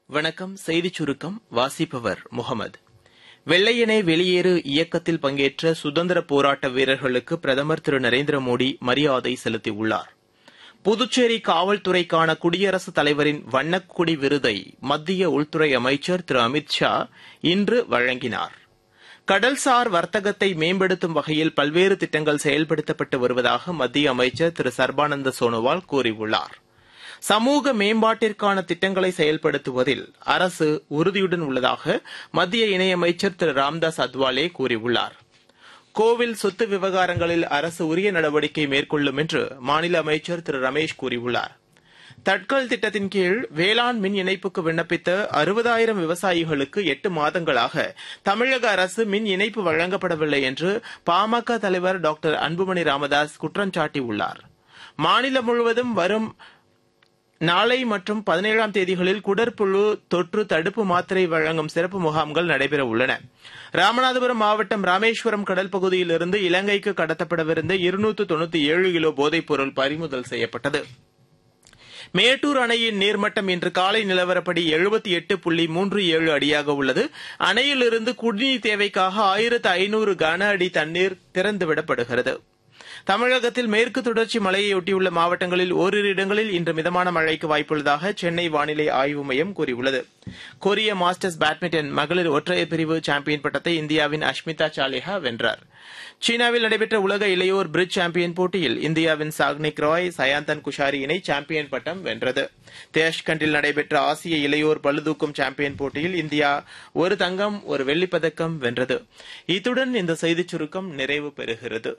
வணக்கம் செய்திச் சுருக்கம் வாசிப்பவர் முகமது வெள்ளையனே வெளியேறு இயக்கத்தில் பங்கேற்ற சுதந்திர போராட்ட வீரர்களுக்கு பிரதமர் திரு நரேந்திர மோடி மரியாதை செலுத்தியுள்ளார் புதுச்சேரி காவல்துறைக்கான குடியரசுத் தலைவரின் வண்ணக்குடி விருதை மத்திய உள்துறை அமைச்சர் திரு அமித் ஷா இன்று வழங்கினார் கடல்சார் வர்த்தகத்தை மேம்படுத்தும் வகையில் பல்வேறு திட்டங்கள் செயல்படுத்தப்பட்டு வருவதாக மத்திய அமைச்சர் திரு சர்பானந்த சோனோவால் கூறியுள்ளார் சமூக மேம்பாட்டிற்கான திட்டங்களை செயல்படுத்துவதில் அரசு உறுதியுடன் உள்ளதாக மத்திய இணையமைச்சர் திரு ராம்தாஸ் அத்வாலே கூறியுள்ளார் கோவில் சொத்து விவகாரங்களில் அரசு உரிய நடவடிக்கை மேற்கொள்ளும் என்று மாநில அமைச்சர் திரு ரமேஷ் கூறியுள்ளார் தட்கல் திட்டத்தின் கீழ் வேளாண் மின் இணைப்புக்கு விண்ணப்பித்த அறுபதாயிரம் விவசாயிகளுக்கு எட்டு மாதங்களாக தமிழக அரசு மின் இணைப்பு வழங்கப்படவில்லை என்று பாமக தலைவர் டாக்டர் அன்புமணி ராமதாஸ் குற்றம் சாட்டியுள்ளார் மாநிலம் முழுவதும் வரும் நாளை மற்றும் பதினேழாம் தேதிகளில் குடற்புழு தொற்று தடுப்பு மாத்திரை வழங்கும் சிறப்பு முகாம்கள் நடைபெற உள்ளன ராமநாதபுரம் மாவட்டம் ராமேஸ்வரம் கடல் பகுதியிலிருந்து இலங்கைக்கு கடத்தப்படவிருந்த இருநூற்று தொண்ணூத்தி ஏழு கிலோ போதைப் பொருள் பறிமுதல் செய்யப்பட்டது மேட்டூர் அணையின் நீர்மட்டம் இன்று காலை நிலவரப்படி எழுபத்தி எட்டு புள்ளி மூன்று ஏழு அடியாக உள்ளது அணையிலிருந்து குடிநீர் தேவைக்காக ஆயிரத்து ஐநூறு கன அடி தண்ணீர் திறந்துவிடப்படுகிறது தமிழகத்தில் மேற்கு தொடர்ச்சி மலையையொட்டியுள்ள மாவட்டங்களில் ஓரிரு இடங்களில் இன்று மிதமான மழைக்கு வாய்ப்புள்ளதாக சென்னை வானிலை ஆய்வு மையம் கூறியுள்ளது கொரிய மாஸ்டர்ஸ் பேட்மிண்டன் மகளிர் ஒற்றையர் பிரிவு சாம்பியன் பட்டத்தை இந்தியாவின் அஷ்மிதா சாலிஹா வென்றார் சீனாவில் நடைபெற்ற உலக இளையோர் பிரிட்ஜ் சாம்பியன் போட்டியில் இந்தியாவின் சாக்னிக் ராய் சயாந்தன் குஷாரி இணை சாம்பியன் பட்டம் வென்றது தேஷ்கண்டில் நடைபெற்ற ஆசிய இளையோர் பளுதூக்கும் சாம்பியன் போட்டியில் இந்தியா ஒரு தங்கம் ஒரு வெள்ளிப்பதக்கம் வென்றது இத்துடன் இந்த செய்திச் சுருக்கம் நிறைவு பெறுகிறது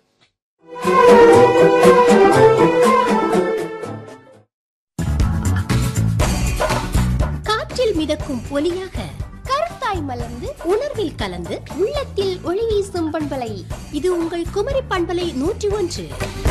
காற்றில் மிதக்கும் ஒலியாக கருத்தாய் மலர்ந்து உணர்வில் கலந்து உள்ளத்தில் ஒளி வீசும் பண்பலை இது உங்கள் குமரி பண்பலை நூற்றி ஒன்று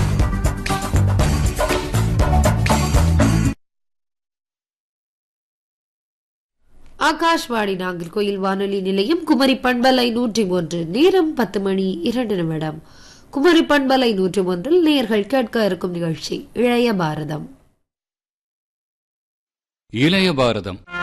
ஆகாஷ்வாணி நாகர்கோயில் வானொலி நிலையம் குமரி பண்பலை நூற்றி ஒன்று நேரம் பத்து மணி இரண்டு நிமிடம் குமரி பண்பலை நூற்றி ஒன்றில் நேர்கள் கேட்க இருக்கும் நிகழ்ச்சி இளைய பாரதம் இளைய பாரதம்